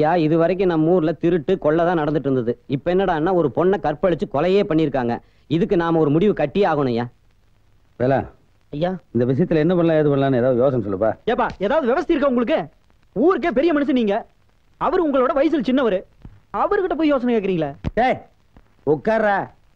ஐயா இது வரைக்கும் நம்ம ஊர்ல திருட்டு கொள்ளை தான் நடந்துட்டு இருந்தது இப்ப என்னடான்னா ஒரு பொண்ணை கற்பழிச்சு கொலையே பண்ணிருக்காங்க இதுக்கு நாம ஒரு முடிவு கட்டியே ஆகணும் ஐயா வேலா ஐயா இந்த விஷயத்துல என்ன பண்ணலாம் ஏது பண்ணலாம்னு ஏதாவது யோசனை சொல்லுப்பா ஏப்பா ஏதாவது விவசாயம் இருக்கா உங்களுக்கு ஊருக்கே பெரிய மனுஷன் நீங்க அவர் உங்களோட வயசுல சின்னவர் அவர்கிட்ட போய் யோசனை கேக்குறீங்களா டேய் உட்கார்றா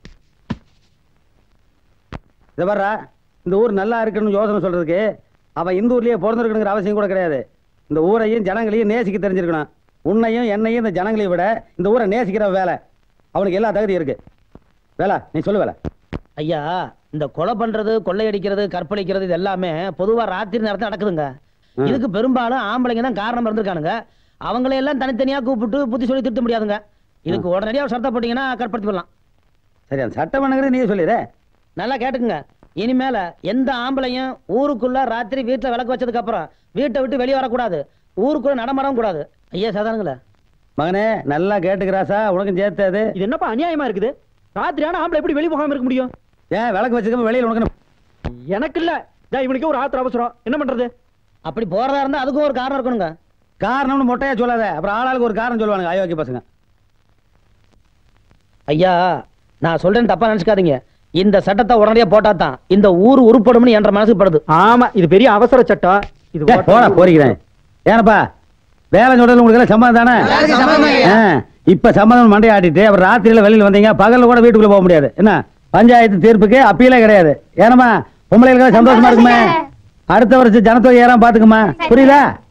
இதை பாருடா இந்த ஊர் நல்லா இருக்கணும்னு யோசனை சொல்றதுக்கு அவன் இந்த ஊர்லயே பிறந்திருக்கணுங்கிற அவசியம் கூட கிடையாது இந்த ஊரையும் ஜனங்களையும் நேசிக்க தெரிஞ்சிருக்கணும் உன்னையும் என்னையும் இந்த ஜனங்களையும் விட இந்த ஊரை நேசிக்கிற வேலை அவனுக்கு எல்லா தகுதியும் இருக்கு வேலை நீ சொல்லு வேலை ஐயா இந்த கொலை பண்றது கொள்ளையடிக்கிறது கற்பழிக்கிறது இது எல்லாமே பொதுவா ராத்திரி நேரத்துல நடக்குதுங்க ம். இதுக்கு பெரும்பாலும் ஆம்பளைங்க தான் காரணம் இருந்திருக்கானுங்க அவங்களை எல்லாம் தனித்தனியா கூப்பிட்டு புத்தி சொல்லி திருத்த முடியாதுங்க இதுக்கு உடனடியா ஒரு சட்டத்தை போட்டீங்கன்னா கற்படுத்தி விடலாம் சரி அந்த சட்டம் பண்ணுங்கிறது நீ சொல்லிடு நல்லா கேட்டுக்குங்க இனிமேல எந்த ஆம்பளையும் ஊருக்குள்ள ராத்திரி வீட்டுல விளக்கு வச்சதுக்கு அப்புறம் வீட்டை விட்டு வெளியே வரக்கூடாது ஊருக்குள்ள நடமாடவும் கூடாது ஐயா சாதானுங்களே மகனே நல்லா கேட்டுக்கிறாசா உனக்கும் சேர்த்து அது இது என்னப்பா அநியாயமா இருக்குது ராத்திரியான ஆம்பளை எப்படி வெளிய போகாம இருக்க முடியும் ஏன் விளக்கு வச்சுக்க வெளியில் உனக்கு என்ன- எனக்கு இல்ல டேய், இவனுக்கு ஒரு ஆத்திர அவசரம் என்ன பண்றது அப்படி போறதா இருந்தா அதுக்கும் ஒரு காரணம் இருக்கணுங்க காரணம்னு மொட்டையா சொல்லாத அப்புறம் ஆளாளுக்கு ஒரு காரணம் சொல்லுவானுங்க அயோக்கிய பசங்க ஐயா நான் சொல்றேன் தப்பா நினைச்சுக்காதீங்க இந்த சட்டத்தை உடனடியா போட்டா தான் இந்த ஊர் உருப்படும்னு என்ற மனசுக்கு படுது ஆமா இது பெரிய அவசர சட்டம் இது ஏ, போடா போறிக்கிறேன் ஏனப்பா வேலை சொல்றது உங்களுக்கு எல்லாம் சம்மதம் தானே ஆ, இப்ப சம்மதம் மண்டையை ஆட்டிட்டு அப்புறம் ராத்திரியில வெளியில வந்தீங்க பகல்ல கூட வீட்டுக்குள்ள போக முடியாது என்ன பஞ்சாயத்து தீர்ப்புக்கு அப்பீலே கிடையாது ஏனம்மா பொம்பளைகளுக்கு சந்தோஷமா இருக்குமே அடுத்த வருஷம் ஜனத்தொகை ஏறாம பாத்துக்குமா புரியுதா